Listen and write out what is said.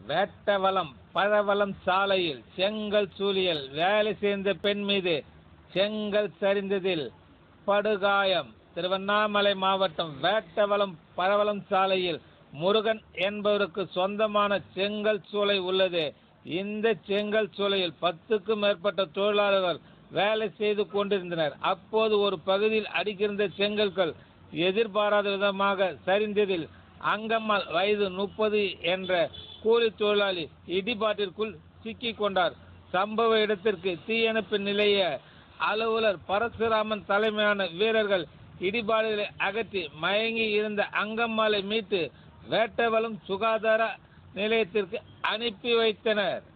வேட்டவலம் பழவலம் சாலையில் செங்கல் சூழியல் வேலை செய்த பெண் மீது செங்கல் சரிந்ததில் படுகாயம் திருவண்ணாமலை மாவட்டம் வேட்டவலம் பழவலம் சாலையில் முருகன் என்பவருக்கு சொந்தமான செங்கல் சூளை உள்ளது இந்த செங்கல் சூளையில் பத்துக்கும் மேற்பட்ட தொழிலாளர்கள் வேலை செய்து கொண்டிருந்தனர் அப்போது ஒரு பகுதியில் அடிக்கிருந்த செங்கல்கள் எதிர்பாராத விதமாக சரிந்ததில் அங்கம்மாள் வயது முப்பது என்ற கூலி தொழிலாளி இடிபாட்டிற்குள் சிக்கிக் கொண்டார் சம்பவ இடத்திற்கு தீயணைப்பு நிலைய அலுவலர் பரசுராமன் தலைமையான வீரர்கள் இடிபாடுகளை அகற்றி மயங்கி இருந்த அங்கம்மாளை மீட்டு வேட்டவலம் சுகாதார நிலையத்திற்கு அனுப்பி வைத்தனர்